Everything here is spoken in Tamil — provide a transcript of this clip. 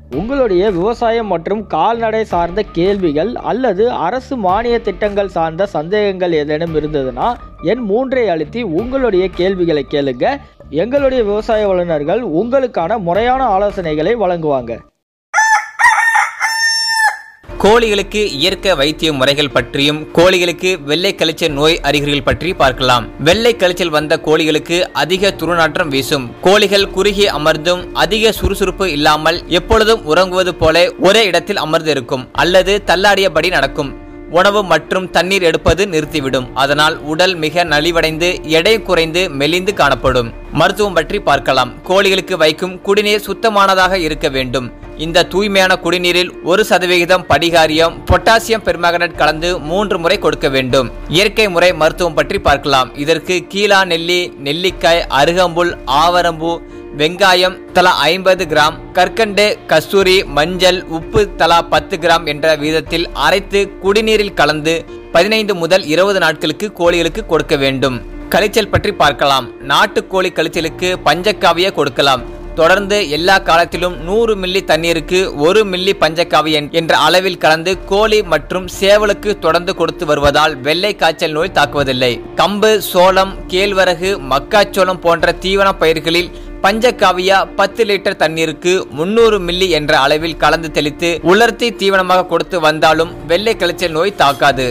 உங்களுடைய விவசாயம் மற்றும் கால்நடை சார்ந்த கேள்விகள் அல்லது அரசு மானிய திட்டங்கள் சார்ந்த சந்தேகங்கள் ஏதேனும் இருந்ததுன்னா என் மூன்றை அழுத்தி உங்களுடைய கேள்விகளை கேளுங்க எங்களுடைய விவசாய வல்லுநர்கள் உங்களுக்கான முறையான ஆலோசனைகளை வழங்குவாங்க கோழிகளுக்கு இயற்கை வைத்திய முறைகள் பற்றியும் கோழிகளுக்கு வெள்ளை கழிச்சல் நோய் அறிகுறிகள் பற்றி பார்க்கலாம் வெள்ளை கழிச்சல் வந்த கோழிகளுக்கு அதிக துர்நாற்றம் வீசும் கோழிகள் குறுகி அமர்ந்தும் அதிக சுறுசுறுப்பு இல்லாமல் எப்பொழுதும் உறங்குவது போல ஒரே இடத்தில் அமர்ந்து இருக்கும் அல்லது தள்ளாடியபடி நடக்கும் உணவு மற்றும் தண்ணீர் எடுப்பது நிறுத்திவிடும் அதனால் உடல் மிக நலிவடைந்து எடை குறைந்து மெலிந்து காணப்படும் மருத்துவம் பற்றி பார்க்கலாம் கோழிகளுக்கு வைக்கும் குடிநீர் சுத்தமானதாக இருக்க வேண்டும் இந்த தூய்மையான குடிநீரில் ஒரு சதவிகிதம் படிகாரியம் பொட்டாசியம் பெர்மாங்கனேட் கலந்து மூன்று முறை கொடுக்க வேண்டும் இயற்கை முறை மருத்துவம் பற்றி பார்க்கலாம் இதற்கு கீழா நெல்லி நெல்லிக்காய் அருகம்புல் ஆவரம்பூ வெங்காயம் தலா ஐம்பது கிராம் கற்கண்டு கஸ்தூரி மஞ்சள் உப்பு தலா பத்து கிராம் என்ற வீதத்தில் அரைத்து குடிநீரில் கலந்து பதினைந்து முதல் இருபது நாட்களுக்கு கோழிகளுக்கு கொடுக்க வேண்டும் கழிச்சல் பற்றி பார்க்கலாம் நாட்டுக்கோழி கழிச்சலுக்கு பஞ்சக்காவிய கொடுக்கலாம் தொடர்ந்து எல்லா காலத்திலும் நூறு மில்லி தண்ணீருக்கு ஒரு மில்லி பஞ்சக்காவிய என்ற அளவில் கலந்து கோழி மற்றும் சேவலுக்கு தொடர்ந்து கொடுத்து வருவதால் வெள்ளை காய்ச்சல் நோய் தாக்குவதில்லை கம்பு சோளம் கேழ்வரகு மக்காச்சோளம் போன்ற தீவன பயிர்களில் பஞ்சகாவியா பத்து லிட்டர் தண்ணீருக்கு முன்னூறு மில்லி என்ற அளவில் கலந்து தெளித்து உலர்த்தி தீவனமாக கொடுத்து வந்தாலும் வெள்ளை கழிச்சல் நோய் தாக்காது